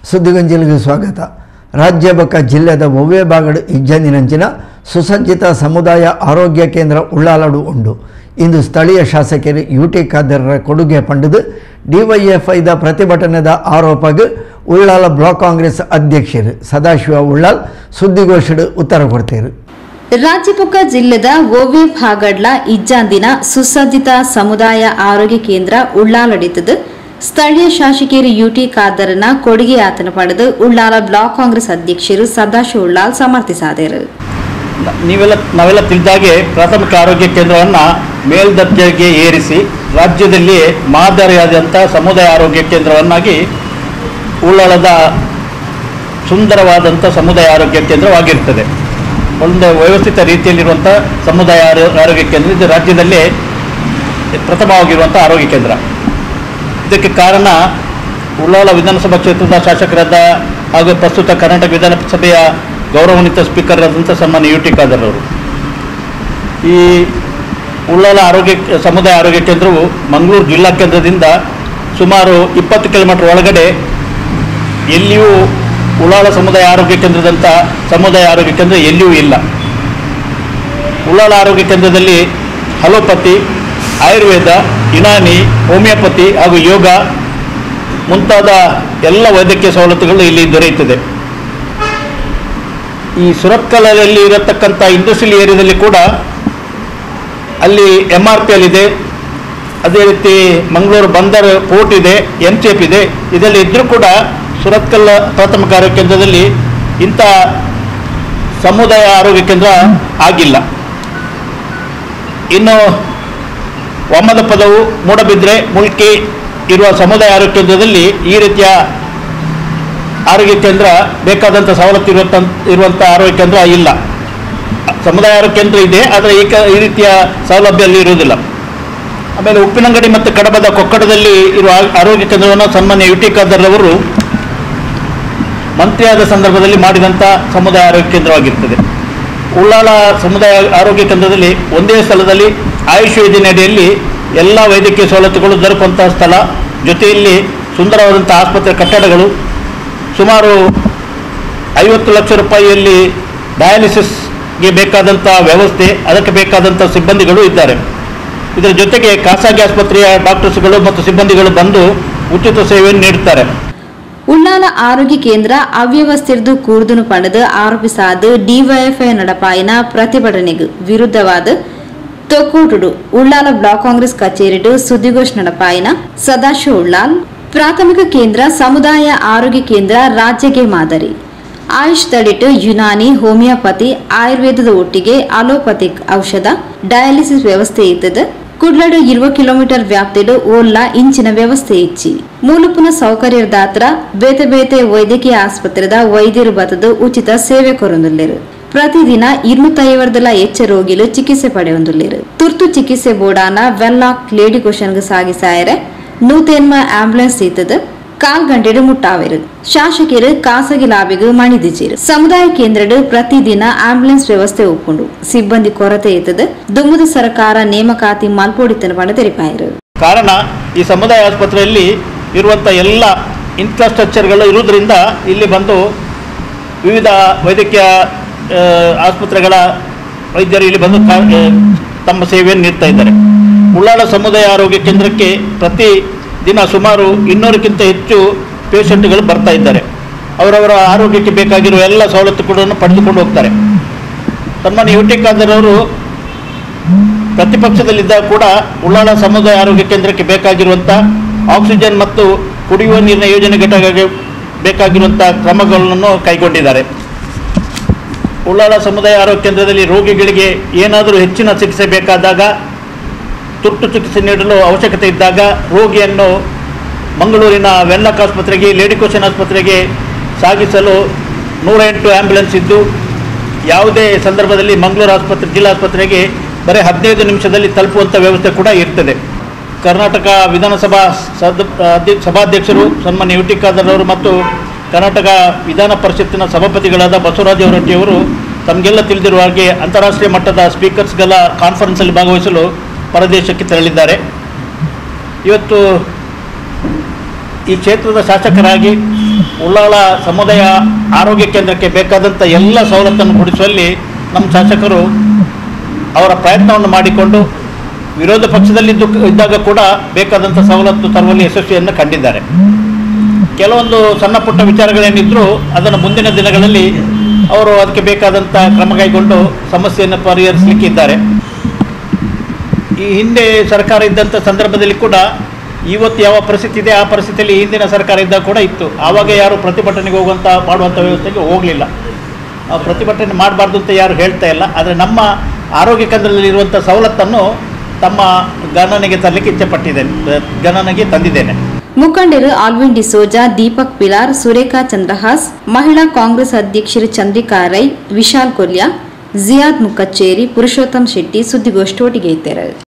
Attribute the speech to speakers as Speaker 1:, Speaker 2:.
Speaker 1: ಸುದ್ದಿಗೊಂಜಿಲಿಗೆ ಸ್ವಾಗತ ರಾಜ್ಯ ಬೊಕ್ಕ ಜಿಲ್ಲೆದ ಒವ್ವೇ ಬಾಗಡು ಇಜ್ಜಂದಿನಂಚಿನ ಸುಸಜ್ಜಿತ ಸಮುದಾಯ ಆರೋಗ್ಯ ಕೇಂದ್ರ ಉಳ್ಳಾಲಡು ಉಂಡು ಇಂದು ಸ್ಥಳೀಯ ಶಾಸಕರು ಯು ಟಿ ಖಾದರ್ರ ಕೊಡುಗೆ ಪಂಡದು ಡಿವೈಎಫ್ಐದ ಪ್ರತಿಭಟನೆದ ಆರೋಪಗೆ ಉಳ್ಳಾಲ ಬ್ಲಾಕ್ ಕಾಂಗ್ರೆಸ್ ಅಧ್ಯಕ್ಷರು ಸದಾಶಿವ ಉಳ್ಳಾಲ್ ಸುದ್ದಿಗೋಷ್ಠಿಡು ಉತ್ತರ ಕೊಡ್ತೇರು
Speaker 2: ರಾಜ್ಯಪುಕ್ಕ ಜಿಲ್ಲೆದ ಓವೆ ಭಾಗಡ್ಲ ಇಜ್ಜಾಂದಿನ ಸುಸಜ್ಜಿತ ಸಮುದಾಯ ಆರೋಗ್ಯ ಕೇಂದ್ರ ಉಳ್ಳಾಲಡಿತದು ಸ್ಥಳೀಯ ಶಾಸಕಿಯರು ಯುಟಿ ಖಾದರ್ನ ಕೊಡುಗೆ ಆತನ ಪಡೆದು ಉಳ್ಳಾಲ ಬ್ಲಾಕ್ ಕಾಂಗ್ರೆಸ್ ಅಧ್ಯಕ್ಷರು ಸದಾಶಿವ ಉಳ್ಳಾಲ್ ಸಮರ್ಥಿಸಾದರು
Speaker 3: ನೀವೆಲ್ಲ ನಾವೆಲ್ಲ ತಿಳಿದಾಗೆ ಪ್ರಾಥಮಿಕ ಆರೋಗ್ಯ ಕೇಂದ್ರವನ್ನು ಮೇಲ್ದರ್ಜೆಗೆ ಏರಿಸಿ ರಾಜ್ಯದಲ್ಲಿ ಮಾದರಿಯಾದಂಥ ಸಮುದಾಯ ಆರೋಗ್ಯ ಕೇಂದ್ರವನ್ನಾಗಿ ಉಳ್ಳಾಳದ ಸುಂದರವಾದಂಥ ಸಮುದಾಯ ಆರೋಗ್ಯ ಕೇಂದ್ರವಾಗಿರ್ತದೆ ಒಂದು ವ್ಯವಸ್ಥಿತ ರೀತಿಯಲ್ಲಿರುವಂಥ ಸಮುದಾಯ ಆರೋ- ಆರೋಗ್ಯ ಕೇಂದ್ರ ಇದು ರಾಜ್ಯದಲ್ಲೇ ಪ್ರಥಮವಾಗಿರುವಂಥ ಆರೋಗ್ಯ ಕೇಂದ್ರ ಇದಕ್ಕೆ ಕಾರಣ ಉಳ್ಳಾಲ ವಿಧಾನಸಭಾ ಕ್ಷೇತ್ರದ ಶಾಸಕರಾದ ಹಾಗೂ ಪ್ರಸ್ತುತ ಕರ್ನಾಟಕ ವಿಧಾನಸಭೆಯ ಗೌರವಾನ್ವಿತ ಸ್ಪೀಕರ್ ಆದಂಥ ಸನ್ಮಾನ್ಯ ಯು ಟಿ ಖಾದರ್ ಅವರು ಈ ಉಳ್ಳಾಲ ಆರೋಗ್ಯ ಸಮುದಾಯ ಆರೋಗ್ಯ ಕೇಂದ್ರವು ಮಂಗಳೂರು ಜಿಲ್ಲಾ ಕೇಂದ್ರದಿಂದ ಸುಮಾರು ಇಪ್ಪತ್ತು ಕಿಲೋಮೀಟರ್ ಒಳಗಡೆ ಎಲ್ಲಿಯೂ ಉಳ್ಳಾಲ ಸಮುದಾಯ ಆರೋಗ್ಯ ಕೇಂದ್ರದಂಥ ಸಮುದಾಯ ಆರೋಗ್ಯ ಕೇಂದ್ರ ಎಲ್ಲಿಯೂ ಇಲ್ಲ ಉಳ್ಳಾಲ ಆರೋಗ್ಯ ಕೇಂದ್ರದಲ್ಲಿ ಹಲೋಪತಿ ಆಯುರ್ವೇದ ಯುನಾನಿ ಹೋಮಿಯೋಪತಿ ಹಾಗೂ ಯೋಗ ಮುಂತಾದ ಎಲ್ಲ ವೈದ್ಯಕೀಯ ಸವಲತ್ತುಗಳು ಇಲ್ಲಿ ದೊರೆಯುತ್ತದೆ ಈ ಸುರತ್ಕಲದಲ್ಲಿ ಇರತಕ್ಕಂಥ ಇಂಡಸ್ಟ್ರಿಯಲ್ ಏರಿಯಾದಲ್ಲಿ ಕೂಡ ಅಲ್ಲಿ ಎಮ್ ಆರ್ ಪಿ ಎಲ್ ಇದೆ ಅದೇ ರೀತಿ ಮಂಗಳೂರು ಬಂದರ್ ಪೋರ್ಟ್ ಇದೆ ಎನ್ ಸಿ ಎಫ್ ಇದೆ ಇದೆಲ್ಲ ಇದ್ದರೂ ಕೂಡ ಸುರತ್ಕಲ್ ಪ್ರಾಥಮಿಕ ಆರೋಗ್ಯ ಕೇಂದ್ರದಲ್ಲಿ ಇಂಥ ಸಮುದಾಯ ಆರೋಗ್ಯ ಕೇಂದ್ರ ಆಗಿಲ್ಲ ಇನ್ನು ಒಮ್ಮದ ಪದವು ಮೂಡಬಿದ್ರೆ ಮುಲ್ಕಿ ಇರುವ ಸಮುದಾಯ ಆರೋಗ್ಯ ಕೇಂದ್ರದಲ್ಲಿ ಈ ರೀತಿಯ ಆರೋಗ್ಯ ಕೇಂದ್ರ ಬೇಕಾದಂಥ ಸವಲತ್ತು ಇರುವಂಥ ಇರುವಂಥ ಆರೋಗ್ಯ ಕೇಂದ್ರ ಇಲ್ಲ ಸಮುದಾಯ ಆರೋಗ್ಯ ಕೇಂದ್ರ ಇದೆ ಆದರೆ ಈ ಕ ಈ ರೀತಿಯ ಸೌಲಭ್ಯ ಅಲ್ಲಿ ಇರುವುದಿಲ್ಲ ಆಮೇಲೆ ಉಪ್ಪಿನಂಗಡಿ ಮತ್ತು ಕಡಬದ ಕೊಕ್ಕಡದಲ್ಲಿ ಇರುವ ಆ- ಆರೋಗ್ಯ ಕೇಂದ್ರವನ್ನು ಸನ್ಮಾನ್ಯ ಯು ಟಿ ಖಾದರ್ ಅವರು ಮಂತ್ರಿಯಾದ ಸಂದರ್ಭದಲ್ಲಿ ಮಾಡಿದಂಥ ಸಮುದಾಯ ಆರೋಗ್ಯ ಕೇಂದ್ರವಾಗಿರ್ತದೆ ಉಳ್ಳಾಲ ಸಮುದಾಯ ಆರೋಗ್ಯ ಕೇಂದ್ರದಲ್ಲಿ ಒಂದೇ ಸ್ಥಳದಲ್ಲಿ ಆಯುಷ್ ಯೋಜನೆ ಅಡಿಯಲ್ಲಿ ಎಲ್ಲ ವೈದ್ಯಕೀಯ ಸವಲತ್ತುಗಳು ದೊರಕುವಂತಹ ಸ್ಥಳ ಜೊತೆಯಲ್ಲಿ ಸುಂದರವಾದಂಥ ಆಸ್ಪತ್ರೆ ಕಟ್ಟಡಗಳು ಸುಮಾರು ಐವತ್ತು ಲಕ್ಷ ರೂಪಾಯಿಯಲ್ಲಿ ಡಯಾಲಿಸಿಸ್ಗೆ ಬೇಕಾದಂಥ ವ್ಯವಸ್ಥೆ ಅದಕ್ಕೆ ಬೇಕಾದಂಥ ಸಿಬ್ಬಂದಿಗಳು ಇದ್ದಾರೆ ಇದರ ಜೊತೆಗೆ ಖಾಸಗಿ ಆಸ್ಪತ್ರೆಯ ಡಾಕ್ಟರ್ಸ್ಗಳು ಮತ್ತು ಸಿಬ್ಬಂದಿಗಳು ಬಂದು ಉಚಿತ ಸೇವೆಯನ್ನು ನೀಡುತ್ತಾರೆ
Speaker 2: ಉಳ್ಳಾಲ ಆರೋಗ್ಯ ಕೇಂದ್ರ ಅವ್ಯವಸ್ಥಿರ್ದು ಕೂರ್ದುನು ಪಡೆದು ಆರೋಪಿಸಾದು ಡಿವೈಎಫ್ಐ ನಡಪಾಯಿನ ಪ್ರತಿಭಟನೆಗೆ ವಿರುದ್ಧವಾದ ತೊಕ್ಕೋಟುಡು ಉಳ್ಳಾಲ ಬ್ಲಾಕ್ ಕಾಂಗ್ರೆಸ್ ಕಚೇರಿಡು ಸುದ್ದಿಗೋಷ್ಠಿ ನಡಪಾಯಿನ ಸದಾಶಿವ ಉಳ್ಳಾಲ್ ಪ್ರಾಥಮಿಕ ಕೇಂದ್ರ ಸಮುದಾಯ ಆರೋಗ್ಯ ಕೇಂದ್ರ ರಾಜ್ಯಗೆ ಮಾದರಿ ಆಯುಷ್ ತಡಿಟು ಯುನಾನಿ ಹೋಮಿಯೋಪತಿ ಆಯುರ್ವೇದದ ಒಟ್ಟಿಗೆ ಅಲೋಪತಿಕ್ ಔಷಧ ಡಯಾಲಿಸಿಸ್ ವ್ಯವಸ್ಥೆ ಇದ್ದದು ಕುಡ್ಲಡು ಇರುವ ಕಿಲೋಮೀಟರ್ ವ್ಯಾಪ್ತಿಡು ಓಲ್ಲ ಇಂಚಿನ ವ್ಯವಸ್ಥೆ ಇಚ್ಚಿ ಮೂಲಪುನ ಸೌಕರ್ಯದಾತ್ರ ಬೇತೆ ಬೇತೆ ವೈದ್ಯಕೀಯ ಆಸ್ಪತ್ರೆದ ವೈದ್ಯರು ಬತದು ಉಚಿತ ಸೇವೆ ಕೊರೊಂದುಲ್ಲೆರು ಪ್ರತಿದಿನ ഇരുന്നൂറ്റൈവർದಲ ಹೆಚ್ಚು ರೋಗಿಲು ಚಿಕಿತ್ಸೆ ಪಡೆಯೊಂದುಲ್ಲೆರು ತುರ್ತು ಚಿಕಿತ್ಸೆ ಬೋಡಾನ ವೆಲ್ಲಾಕ್ ಲೇಡಿ ಕ್ವಶನ್ಗೆ ಸಾಗಿಸಾಯರೆ ನೂತೇನ್ಮ ಆಂಬುಲೆನ್ಸ್ ಇತ್ತದು ಕಾಲ್ ಗಂಟೆಡು ಮುಟ್ಟಾವೆರು ಶಾಸಕರು ಖಾಸಗಿ ಲಾಬಿಗೂ ಮಣಿದಿச்சிರು ಸಮುದಾಯ ಕೇಂದ್ರಡು ಪ್ರತಿದಿನ ಆಂಬುಲೆನ್ಸ್ ವ್ಯವಸ್ಥೆ ಒಪ್ಪುಂಡು ಸಿಬ್ಬಂದಿ ಕೊರತೆ ಇತ್ತದು ದುಮ್ಮದ ಸರ್ಕಾರ ನೇಮಕಾತಿ ಮಲ್ಪೋಡಿತನ ಪಡ ತೆರಿಪಾಯರು
Speaker 3: ಕಾರಣ ಈ ಸಮುದಾಯ ಆಸ್ಪತ್ರೆಯಲ್ಲಿ ಇರುವಂಥ ಎಲ್ಲ ಇನ್ಫ್ರಾಸ್ಟ್ರಕ್ಚರ್ಗಳು ಇರುವುದರಿಂದ ಇಲ್ಲಿ ಬಂದು ವಿವಿಧ ವೈದ್ಯಕೀಯ ಆ, ಆಸ್ಪತ್ರೆಗಳ ವೈದ್ಯರು ಇಲ್ಲಿ ಬಂದು ಕಾ- ಆ, ತಮ್ಮ ಸೇವೆಯನ್ನು ನೀಡ್ತಾ ಇದ್ದಾರೆ ಉಳ್ಳಾಳ ಸಮುದಾಯ ಆರೋಗ್ಯ ಕೇಂದ್ರಕ್ಕೆ ಪ್ರತಿ ದಿನ ಸುಮಾರು ಇನ್ನೂರಕ್ಕಿಂತ ಹೆಚ್ಚು ಪೇಷಂಟ್ಗಳು ಬರ್ತಾ ಇದ್ದಾರೆ ಅವರವರ ಆರೋಗ್ಯಕ್ಕೆ ಬೇಕಾಗಿರುವ ಎಲ್ಲ ಸವಲತ್ತುಗಳನ್ನು ಪಡೆದುಕೊಂಡು ಹೋಗ್ತಾರೆ ಸನ್ಮಾನ್ಯ ಯು ಟಿ ಖಾದರ್ ಅವರು ಪ್ರತಿಪಕ್ಷದಲ್ಲಿದ್ದಾಗ ಕೂಡ ಉಳ್ಳಾಳ ಸಮುದಾಯ ಆರೋಗ್ಯ ಕೇಂದ್ರಕ್ಕೆ ಬೇಕಾಗಿರುವಂಥ ಆಕ್ಸಿಜನ್ ಮತ್ತು ಕುಡಿಯುವ ನೀರಿನ ಯೋಜನೆ ಘಟಕಕ್ಕೆ ಬೇಕಾಗಿರುವಂಥ ಕ್ರಮಗಳನ್ನು ಕೈಗೊಂಡಿದ್ದಾರೆ ಉಳ್ಳಾಳ ಸಮುದಾಯ ಆರೋಗ್ಯ ಕೇಂದ್ರದಲ್ಲಿ ರೋಗಿಗಳಿಗೆ ಏನಾದರೂ ಹೆಚ್ಚಿನ ಚಿಕಿತ್ಸೆ ಬೇಕಾದಾಗ ತುರ್ತು ಚಿಕಿತ್ಸೆ ನೀಡಲು ಅವಶ್ಯಕತೆ ಇದ್ದಾಗ ರೋಗಿಯನ್ನು ಮಂಗಳೂರಿನ ವೆನ್ಲಾಕ್ ಆಸ್ಪತ್ರೆಗೆ ಲೇಡಿ ಕೋಶನ್ ಆಸ್ಪತ್ರೆಗೆ ಸಾಗಿಸಲು ನೂರ ಎಂಟು ಆ್ಯಂಬುಲೆನ್ಸ್ ಇದ್ದು ಯಾವುದೇ ಸಂದರ್ಭದಲ್ಲಿ ಮಂಗಳೂರು ಆಸ್ಪತ್ರೆ ಜಿಲ್ಲಾಸ್ಪತ್ರೆಗೆ ಬರೀ ಹದಿನೈದು ನಿಮಿಷದಲ್ಲಿ ತಲುಪುವಂಥ ವ್ಯವಸ್ಥೆ ಕೂಡ ಇರ್ತದೆ ಕರ್ನಾಟಕ ವಿಧಾನಸಭಾ ಸದ ಅಧ್ಯ- ಸಭಾಧ್ಯಕ್ಷರು ಸನ್ಮಾನ್ಯ ಯು ಟಿ ಖಾದರ್ ಅವರು ಮತ್ತು ಕರ್ನಾಟಕ ವಿಧಾನ ಪರಿಷತ್ತಿನ ಸಭಾಪತಿಗಳಾದ ಬಸವರಾಜ ಹೊರಟ್ಟಿಯವರು ತಮಗೆಲ್ಲ ತಿಳಿದಿರುವ ಹಾಗೆ ಅಂತಾರಾಷ್ಟ್ರೀಯ ಮಟ್ಟದ ಸ್ಪೀಕರ್ಸ್ಗಳ ಕಾನ್ಫರೆನ್ಸಲ್ಲಿ ಭಾಗವಹಿಸಲು ಪರದೇಶಕ್ಕೆ ತೆರಳಿದ್ದಾರೆ ಇವತ್ತು ಈ ಕ್ಷೇತ್ರದ ಶಾಸಕರಾಗಿ ಉಳ್ಳಾಳ ಸಮುದಾಯ ಆರೋಗ್ಯ ಕೇಂದ್ರಕ್ಕೆ ಬೇಕಾದಂಥ ಎಲ್ಲ ಸವಲತ್ತನ್ನು ಕೊಡಿಸುವಲ್ಲಿ ನಮ್ಮ ಶಾಸಕರು ಅವರ ಪ್ರಯತ್ನವನ್ನು ಮಾಡಿಕೊಂಡು ವಿರೋಧ ಪಕ್ಷದಲ್ಲಿದ್ದು ಇದ್ದಾಗ ಕೂಡ ಬೇಕಾದಂಥ ಸವಲತ್ತು ತರುವಲ್ಲಿ ಯಶಸ್ವಿಯನ್ನು ಕಂಡಿದ್ದಾರೆ ಕೆಲವೊಂದು ಸಣ್ಣ ಪುಟ್ಟ ವಿಚಾರಗಳೇನಿದ್ರೂ ಅದನ್ನು ಮುಂದಿನ ದಿನಗಳಲ್ಲಿ ಅವರು ಅದಕ್ಕೆ ಬೇಕಾದಂಥ ಕ್ರಮ ಕೈಗೊಂಡು ಸಮಸ್ಯೆಯನ್ನು ಪರಿಹರಿಸಲಿಕ್ಕಿದ್ದಾರೆ ಈ ಹಿಂದೆ ಸರ್ಕಾರ ಇದ್ದಂಥ ಸಂದರ್ಭದಲ್ಲಿ ಕೂಡ ಇವತ್ತು ಯಾವ ಪರಿಸ್ಥಿತಿ ಇದೆ ಆ ಪರಿಸ್ಥಿತಿಯಲ್ಲಿ ಹಿಂದಿನ ಸರ್ಕಾರ ಇದ್ದಾಗ ಕೂಡ ಇತ್ತು ಆವಾಗ ಯಾರು ಪ್ರತಿಭಟನೆಗೆ ಹೋಗುವಂಥ ಮಾಡುವಂಥ ವ್ಯವಸ್ಥೆಗೆ ಹೋಗಲಿಲ್ಲ ಆ ಪ್ರತಿಭಟನೆ ಮಾಡಬಾರ್ದು ಅಂತ ಯಾರು ಹೇಳ್ತಾ ಇಲ್ಲ ಆದರೆ ನಮ್ಮ ಆರೋಗ್ಯ ಕೇಂದ್ರದಲ್ಲಿರುವಂಥ ಸವಲತ್ತನ್ನು ತಮ್ಮ ಗಣನೆಗೆ ತರಲಿಕ್ಕೆ ಇಚ್ಛೆಪಟ್ಟಿದ್ದೇನೆ ಗಣನೆಗೆ ತಂದಿದ್ದೇನೆ
Speaker 2: ಮುಖಂಡರು ಆಲ್ವಿನ್ ಡಿಸೋಜಾ ದೀಪಕ್ ಪಿಲಾರ್ ಸುರೇಖಾ ಚಂದ್ರಹಾಸ್ ಮಹಿಳಾ ಕಾಂಗ್ರೆಸ್ ಅಧ್ಯಕ್ಷರು ಚಂದ್ರಿಕಾ ರೈ ವಿಶಾಲ್ ಕೊಲ್ಯ ಜಿಯಾದ್ ಮುಕಚ್ಚೇರಿ ಪುರುಷೋತ್ತಮ್ ಶೆಟ್ಟಿ ಸುದ್ದಿಗೋಷ್ಠಿ ಒಟ್ಟಿಗೆ ಇದ್ದರು